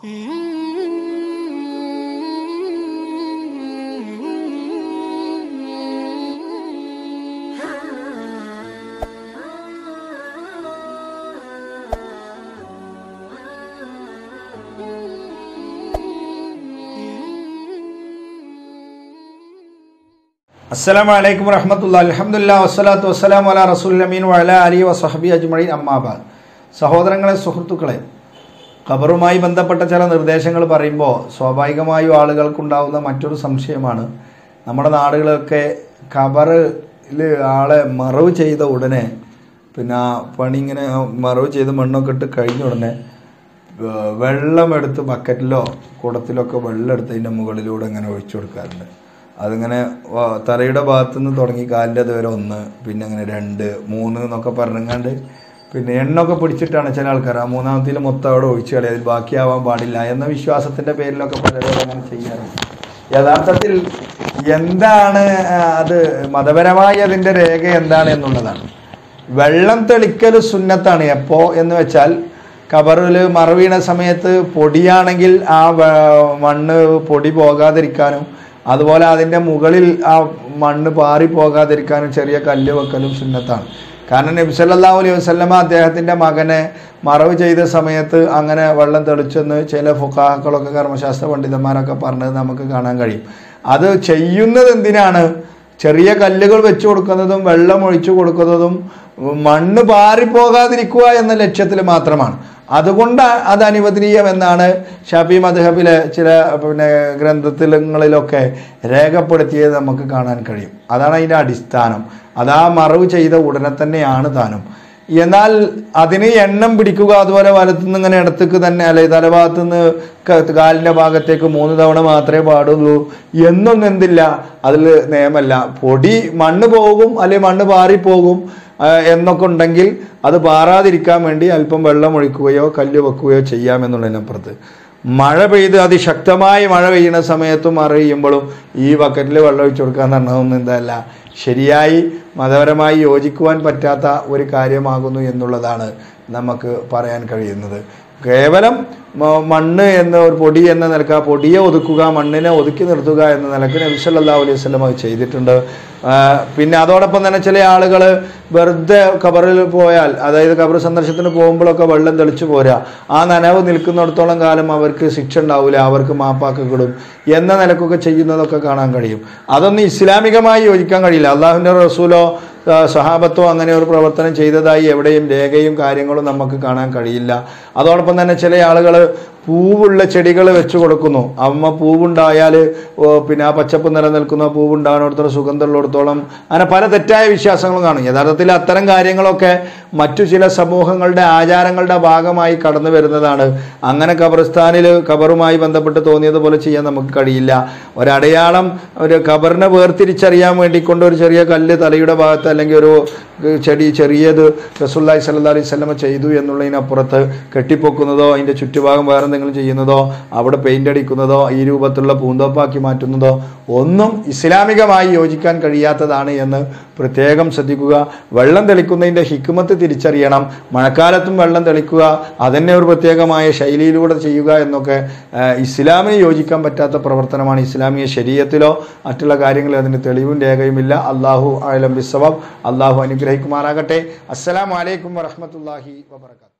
അസ്സലാമു അലൈക്കും വറഹമത്തുള്ള അലഹമുല്ല വസ്സലാത്തു വസ്സലാം അല റസൂൽ അമീൻ വല അലി വസഹബി അജ്മഴീൻ അമ്മാബാദ് സഹോദരങ്ങളെ സുഹൃത്തുക്കളെ ഖബറുമായി ബന്ധപ്പെട്ട ചില നിർദ്ദേശങ്ങൾ പറയുമ്പോൾ സ്വാഭാവികമായും ആളുകൾക്കുണ്ടാവുന്ന മറ്റൊരു സംശയമാണ് നമ്മുടെ നാടുകളൊക്കെ ഖബറിൽ ആളെ മറവ് ചെയ്ത ഉടനെ പിന്നെ ആ പണി ഇങ്ങനെ മറവ് ചെയ്ത് മണ്ണൊക്കെ ഇട്ട് കഴിഞ്ഞ ഉടനെ ഏഹ് വെള്ളമെടുത്ത് ബക്കറ്റിലോ കുടത്തിലോ ഒക്കെ വെള്ളം എടുത്ത് അതിൻ്റെ മുകളിലൂടെ ഇങ്ങനെ ഒഴിച്ചു കൊടുക്കാറുണ്ട് അതിങ്ങനെ വ- തലയുടെ ഭാഗത്തു നിന്ന് തുടങ്ങി കാലിൻ്റെ അതുവരെ ഒന്ന് പിന്നെ അങ്ങനെ രണ്ട് മൂന്ന് എന്നൊക്കെ പറഞ്ഞങ്ങാണ്ട് പിന്നെ എണ്ണൊക്കെ പിടിച്ചിട്ടാണ് ചില ആൾക്കാർ ആ മൂന്നാമത്തിൽ മൊത്തം അവിടെ ഒഴിച്ചു കളി അതിൽ ബാക്കിയാവാൻ പാടില്ല എന്ന വിശ്വാസത്തിൻ്റെ പേരിലൊക്കെ പലരും അങ്ങനെ ചെയ്യാറുണ്ട് യഥാർത്ഥത്തിൽ എന്താണ് ആ, അത് മതപരമായി അതിൻ്റെ രേഖ എന്താണ് എന്നുള്ളതാണ് വെള്ളം തെളിക്കൽ സുന്നത്താണ് എപ്പോ എന്ന് വെച്ചാൽ കബറിൽ മറവീണ സമയത്ത് പൊടിയാണെങ്കിൽ ആ വ- മണ്ണ് പൊടി പോകാതിരിക്കാനും അതുപോലെ അതിൻ്റെ മുകളിൽ ആ മണ്ണ് പാറി പോകാതിരിക്കാനും ചെറിയ കല്ല് വെക്കലും സുന്നത്താണ് കാരണം നബി സല്ലല്ലാഹു അലൈഹി വസല്ലമ അദ്ദേഹത്തിൻ്റെ മകനെ മറവ് ചെയ്ത സമയത്ത് അങ്ങനെ വെള്ളം തെളിച്ചെന്ന് ചില ഫുക്കാക്കളൊക്കെ കർമ്മശാസ്ത്ര പണ്ഡിതന്മാരൊക്കെ പറഞ്ഞത് നമുക്ക് കാണാൻ കഴിയും അത് ചെയ്യുന്നത് എന്തിനാണ് ചെറിയ കല്ലുകൾ വെച്ച് കൊടുക്കുന്നതും വെള്ളം ഒഴിച്ചു കൊടുക്കുന്നതും മണ്ണ് പാറിപ്പോകാതിരിക്കുക എന്ന ലക്ഷ്യത്തിൽ മാത്രമാണ് അതുകൊണ്ട് അത് അനുവദനീയമെന്നാണ് ഷാഫി മദ്ഹബിലെ ചില പിന്നെ ഗ്രന്ഥത്തിലങ്ങളിലൊക്കെ രേഖപ്പെടുത്തിയത് നമുക്ക് കാണാൻ കഴിയും അതാണ് അതിൻ്റെ അടിസ്ഥാനം അത് ആ മറവ് ചെയ്ത ഉടനെ തന്നെയാണ് താനും എന്നാൽ അതിന് എണ്ണം പിടിക്കുക അതുപോലെ വലത്തുനിന്ന് ഇങ്ങനെ ഇടത്തേക്ക് തന്നെ അല്ലെ തലഭാഗത്തുനിന്ന് ക- കാലിന്റെ ഭാഗത്തേക്ക് മൂന്ന് തവണ മാത്രമേ പാടുള്ളൂ എന്നൊന്നും എന്തില്ല അതിൽ നിയമല്ല പൊടി മണ്ണ് പോകും അല്ലെ മണ്ണ് പാറിപ്പോകും ആ, എന്നൊക്കെ ഉണ്ടെങ്കിൽ അത് പാറാതിരിക്കാൻ വേണ്ടി അല്പം വെള്ളം ഒഴിക്കുകയോ കല്ല് വെക്കുകയോ ചെയ്യാമെന്നുള്ളതിനപ്പുറത്ത് മഴ പെയ്ത് അതിശക്തമായി മഴ പെയ്യുന്ന സമയത്തും മഴ പെയ്യുമ്പോഴും ഈ ബക്കറ്റിൽ വെള്ളം ഒഴിച്ചു കൊടുക്കുക എന്ന് പറഞ്ഞതൊന്നും എന്തല്ല ശരിയായി മതപരമായി യോജിക്കുവാൻ പറ്റാത്ത ഒരു കാര്യമാകുന്നു എന്നുള്ളതാണ് നമുക്ക് പറയാൻ കഴിയുന്നത് കേവലം മ- മണ്ണ് എന്ന ഒരു പൊടി എന്ന നിലക്ക് ആ പൊടിയെ ഒതുക്കുക മണ്ണിനെ ഒതുക്കി നിർത്തുക എന്ന നിലക്ക് നബി സല്ലല്ലാഹു അലൈഹി വസല്ലം അത് ചെയ്തിട്ടുണ്ട് ആ, പിന്നെ അതോടൊപ്പം തന്നെ ചില ആളുകൾ വെറുതെ ഖബറിൽ പോയാൽ അതായത് ഖബർ സന്ദർശനത്തിന് പോകുമ്പോഴൊക്കെ വെള്ളം തെളിച്ചു പോരാ ആ നനവ് നിൽക്കുന്നിടത്തോളം കാലം അവർക്ക് ശിക്ഷ ഉണ്ടാവില്ല അവർക്ക് മാപ്പാക്കപ്പെടും എന്ന നിലക്കൊക്കെ ചെയ്യുന്നതൊക്കെ കാണാൻ കഴിയും അതൊന്നും ഇസ്ലാമികമായി യോജിക്കാൻ കഴിയില്ല അള്ളാഹുവിൻ്റെ റസൂലോ ആ, സഹാബത്തോ അങ്ങനെ ഒരു പ്രവർത്തനം ചെയ്തതായി എവിടെയും രേഖയും കാര്യങ്ങളും നമുക്ക് കാണാൻ കഴിയില്ല അതോടൊപ്പം തന്നെ ചില ആളുകൾ പൂവുള്ള ചെടികൾ വെച്ച് കൊടുക്കുന്നു അമ്മ പൂവുണ്ടായാൽ ഓ, പിന്നെ ആ പച്ചപ്പ് നിലനിൽക്കുന്ന പൂവുണ്ടാകുന്നിടത്തോളം സുഗന്ധമുള്ളിടത്തോളം അങ്ങനെ പല തെറ്റായ വിശ്വാസങ്ങളും കാണും യഥാർത്ഥത്തിൽ അത്തരം കാര്യങ്ങളൊക്കെ മറ്റു ചില സമൂഹങ്ങളുടെ ആചാരങ്ങളുടെ ഭാഗമായി കടന്നു വരുന്നതാണ് അങ്ങനെ ഖബർസ്ഥാനിൽ ഖബറുമായി ബന്ധപ്പെട്ട് തോന്നിയതുപോലെ ചെയ്യാൻ നമുക്ക് കഴിയില്ല ഒരടയാളം ഒരു ഖബറിനെ വേർതിരിച്ചറിയാൻ വേണ്ടിക്കൊണ്ട് ഒരു ചെറിയ കല്ല് തലയുടെ ഭാഗത്ത് അല്ലെങ്കിൽ ഒരു ചെടി ചെറിയത് റസൂല്ലായി സല്ലാ അലൈഹി സ്വലമ ചെയ്തു എന്നുള്ളതിനപ്പുറത്ത് കെട്ടിപ്പൊക്കുന്നതോ അതിൻ്റെ ചുറ്റുഭാഗം വേറെ എന്തെങ്കിലും ചെയ്യുന്നതോ അവിടെ പെയിൻ്റ് അടിക്കുന്നതോ ഈ രൂപത്തിലുള്ള പൂന്തോപ്പാക്കി മാറ്റുന്നതോ ഒന്നും ഇസ്ലാമികമായി യോജിക്കാൻ കഴിയാത്തതാണ് എന്ന് പ്രത്യേകം ശ്രദ്ധിക്കുക വെള്ളം തെളിക്കുന്നതിൻ്റെ ഹിക്മത്ത് തിരിച്ചറിയണം മഴക്കാലത്തും വെള്ളം തെളിക്കുക അതന്നെ ഒരു പ്രത്യേകമായ ശൈലിയിലൂടെ ചെയ്യുക എന്നൊക്കെ ആ, ഇസ്ലാമിന് യോജിക്കാൻ പറ്റാത്ത പ്രവർത്തനമാണ് ഇസ്ലാമിക ശരീരത്തിലോ മറ്റുള്ള കാര്യങ്ങളിൽ അതിന് തെളിവും രേഖയുമില്ല അള്ളാഹു അലം ബിസവാബ് അള്ളാഹു അനുഗ്രഹിക്കുമാറാകട്ടെ അസ്സലാമു അലൈക്കും വറഹമത്തല്ലാഹി വബർക്കാത്തു